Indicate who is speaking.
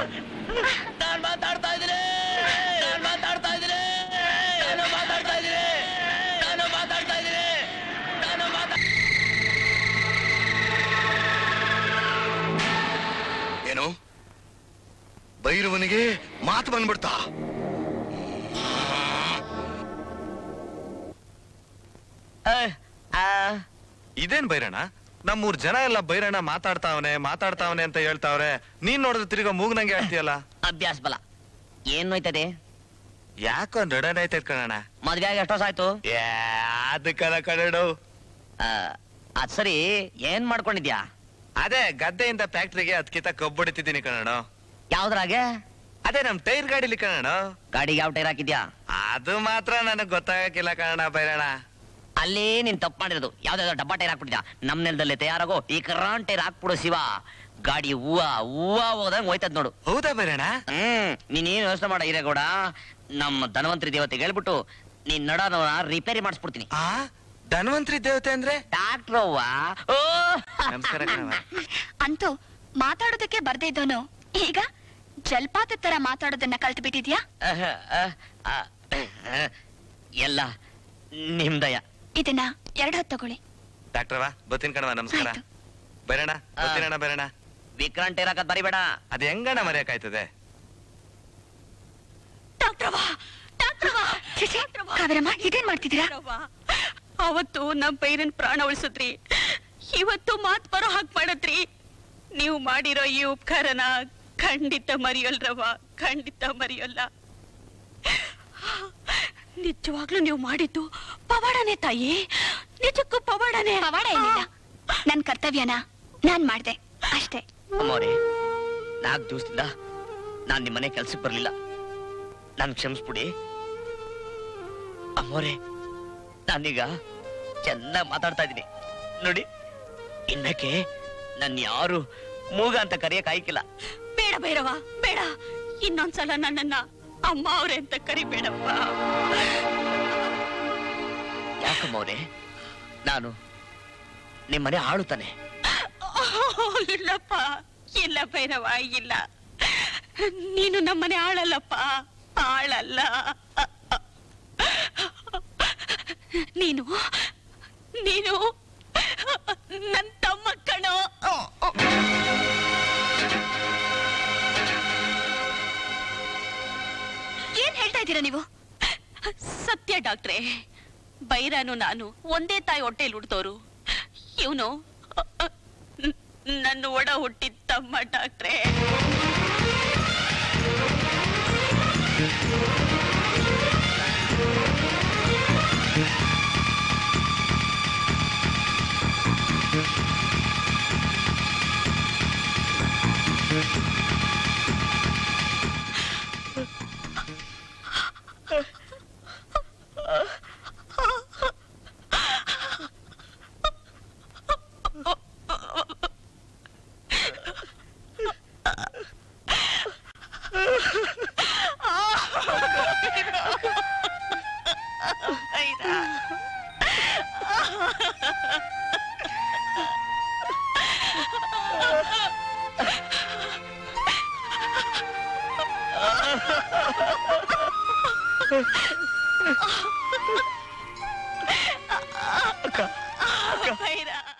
Speaker 1: ನಾನ್ ಮಾತಾಡ್ತಾ ಇದ್ದೀನಿ ನಾನ್ ಮಾತಾಡ್ತಾ ಇದ್ದೀನಿ ನಾನು ಮಾತಾಡ್ತಾ ಇದ್ದೀನಿ ನಾನು ಮಾತಾಡ್ತಾ ಇದ್ದೀನಿ ನಾನು ಮಾತಾ
Speaker 2: ಏನು ಭೈರವನಿಗೆ ಮಾತು ಬಂದ್ಬಿಡ್ತಾ
Speaker 3: ಇದೇನ್ ಬೈರಣ್ಣ ನಮ್ಮೂರ್ ಜನ ಎಲ್ಲ ಬೈರಣ್ಣ ಮಾತಾಡ್ತಾವನೆ ಮಾತಾಡ್ತಾವನೆ ಅಂತ ಹೇಳ್ತಾವ್ರೆ ನೀನ್ ನೋಡಿದ್ರೆ ತಿರ್ಗಾ ಮೂಗ್ನಂಗೆ ಆಡ್ತೀಯಲ್ಲ
Speaker 1: ಅಭ್ಯಾಸ ಬಲ ಏನ್ ನೋಯ್ತದೆ
Speaker 3: ಯಾಕೋ ನಡನೈತೈತ್ ಕಣಣ್ಣ
Speaker 1: ಮದ್ವೆ ಆಗಿ ಎಷ್ಟೋ ಸಾಯ್ತು
Speaker 3: ಅದಕ್ಕಲ್ಲ ಕಣಡು
Speaker 1: ಅದ್ ಸರಿ ಏನ್ ಮಾಡ್ಕೊಂಡಿದ್ಯಾ
Speaker 3: ಅದೇ ಗದ್ದೆಯಿಂದ ಫ್ಯಾಕ್ಟ್ರಿಗೆ ಅದ್ಕಿಂತ ಕಬ್ಬು ಹೊಡಿತಿದ್ದೀನಿ ಕಣಣ್ಣ
Speaker 1: ಯಾವ್ದ್ರಾಗೆ
Speaker 3: ಅದೇ ನಮ್ ಟೈರ್ ಗಾಡಿಲಿ ಕಣಣ್ಣ
Speaker 1: ಗಾಡಿಗೆ ಯಾವ ಟೈರ್ ಹಾಕಿದ್ಯಾ
Speaker 3: ಅದು ಮಾತ್ರ ನನಗ್ ಗೊತ್ತಾಗಕ್ಕಿಲ್ಲ ಕಣಣ್ಣ ಬೈರಣ್ಣ
Speaker 1: ಅಲ್ಲಿ ನೀನ್ ತಪ್ಪು ಮಾಡಿರೋದು ಯಾವ್ದಾವ್ದೋ ಡಬ್ಬಾ ಟೈರ್ ಹಾಕ್ಬಿಟ್ಟಿದ್ಯಾ ನಮ್ ನೆಲದಲ್ಲಿ ತಯಾರಾಗೋ ಈ ಕರಾನ್ ಟೈರ್ ಹಾಕ್ಬಿಡು ಶಿವ ಗಾಡಿ ಹೂವ ಹೂವ ಹೋದಂಗ್ ಹೋಯ್ತದ್ ನೋಡು
Speaker 3: ಹೌದಾ ಬೈರಣ್ಣ
Speaker 1: ಹ್ಮ್ ನೀನೇನು ಯೋಚನೆ ಮಾಡ ಹಿರೇಗೌಡ ನಮ್ಮ ಧನ್ವಂತರಿ ದೇವತೆಗೆ ಹೇಳ್ಬಿಟ್ಟು ನೀನ್ ನಡೋನ ರಿಪೇರಿ ಮಾಡಿಸ್ಬಿಡ್ತೀನಿ
Speaker 3: ಆ ಧನ್ವಂತ್ರಿ ದೇವತೆ ಅಂದ್ರೆ
Speaker 1: ಡಾಕ್ಟ್ರ್ ಅವ್ವ ಓ
Speaker 3: ನಮಸ್ಕಾರ ಕಣವ
Speaker 4: ಅಂತೂ ಮಾತಾಡೋದಕ್ಕೆ ಬರ್ದೇ ಇದ್ದೋನು ಈಗ ಜಲ್ಪಾತ ತರ ಮಾತಾಡೋದನ್ನ ಕಲ್ತು ಬಿಟ್ಟಿದ್ಯಾ
Speaker 1: ಅಹ, ಅಹ್, ಅಹ್, ಅಹ್, ಎಲ್ಲ ನಿಮ್ದಯ
Speaker 4: ಇದನ್ನ ಎರಡ್ ಹೊತ್ತು ತಗೊಳ್ಳಿ
Speaker 3: ಡಾಕ್ಟ್ರವ ಬತ್ತೀನಿ ಕಣವ ನಮಸ್ಕಾರ
Speaker 4: ಆಯ್ತು.
Speaker 3: ಬೈರಣ್ಣ ಬತ್ತೀನಣ್ಣ ಬೈರಣ್ಣ
Speaker 1: ವಿಕ್ರಾಂಟ್ ಟೈರ್ ಹಾಕದ್ ಬರಿಬೇಡ
Speaker 3: ಅದ್ ಹೆಂಗಣ್ಣ ಮರೆಯಕ್ಕಾಯ್ತದೆ
Speaker 4: ಡಾಕ್ಟ್ರವಾ ಡಾಕ್ಟ್ರವಾ ಕಾವೇರಮ್ಮ ಇದೇನ್ ಮಾಡ್ತಿದ್ದೀರಾ
Speaker 5: ಅವತ್ತು ನಮ್ ಪೈರನ್ ಪ್ರಾಣ ಉಳಿಸಿದ್ರಿ ಇವತ್ತು ಮಾತ್ ಬರೋ ಹಾಕ್ ಮಾಡತ್ರಿ ನೀವು ಮಾಡಿರೋ ಈ ಉಪಕಾರನ ಖಂಡಿತ ಮರೆಯಲ್ರವ್ವ ಖಂಡಿತ ಮರೆಯಲ್ಲ ನಿಜವಾಗ್ಲೂ ನೀವು ಮಾಡಿದ್ದು ಪವಾಡನೆ ತಾಯಿ ನಿಜಕ್ಕೂ ಪವಾಡನೆ
Speaker 4: ಪವಾಡ ಏನಿಲ್ಲ ನನ್ ಕರ್ತವ್ಯನ ನಾನ್ ಮಾಡ್ದೆ ಅಷ್ಟೇ
Speaker 1: ಅಮ್ಮವ್ರೆ ನಾಲ್ಕು ದಿವಸದಿಂದ ನಾನ್ ನಿಮ್ಮನೆ ಕೆಲ್ಸಕ್ಕೆ ಬರ್ಲಿಲ್ಲ ನನ್ ಕ್ಷಮಿಸ್ಬಿಡಿ ಅಮ್ಮೋರೆ ನಾನೀಗ ಚೆನ್ನಾಗಿ ಮಾತಾಡ್ತಾ ಇದ್ದೀನಿ ನೋಡಿ ಇನ್ನಕ್ಕೆ ನನ್ ಯಾರು ಮೂಗ ಅಂತ ಕರೆಯಕ್ ಆಯ್ಕಿಲ್ಲ
Speaker 5: ಬೇಡ ಬೇಡವ ಬೇಡ ಇನ್ನೊಂದ್ಸಲ ನನ್ನನ್ನ ಅಮ್ಮ ಅವ್ರೆ ಅಂತ ಕರಿಬೇಡಪ್ಪ
Speaker 1: ಯಾಕಮ್ಮವ್ರೆ ನಾನು ನಿಮ್ಮನೆ ಆಳುತ್ತಾನೆ
Speaker 5: ಇಲ್ಲಪ್ಪ ಇಲ್ಲ ಭೈರವ ಇಲ್ಲ ನೀನು ನಮ್ಮನೆ ಆಳಲ್ಲಪ್ಪ ಆಳಲ್ಲ ನೀನು ನೀನು ನನ್ ತಮ್ಮ ಕಣೋ
Speaker 4: ಏನ್ ಹೇಳ್ತಾ ಇದ್ದೀರಾ ನೀವು
Speaker 5: ಸತ್ಯ ಡಾಕ್ಟ್ರೆ ಬೈರಾನು ನಾನು ಒಂದೇ ತಾಯಿ ಹೊಟ್ಟೆಲಿ ಹುಡ್ತವ್ರು ಇವನು ನನ್ನ ಒಡ ಹುಟ್ಟಿದ ತಮ್ಮ ಡಾಕ್ಟ್ರೆ
Speaker 3: ಆ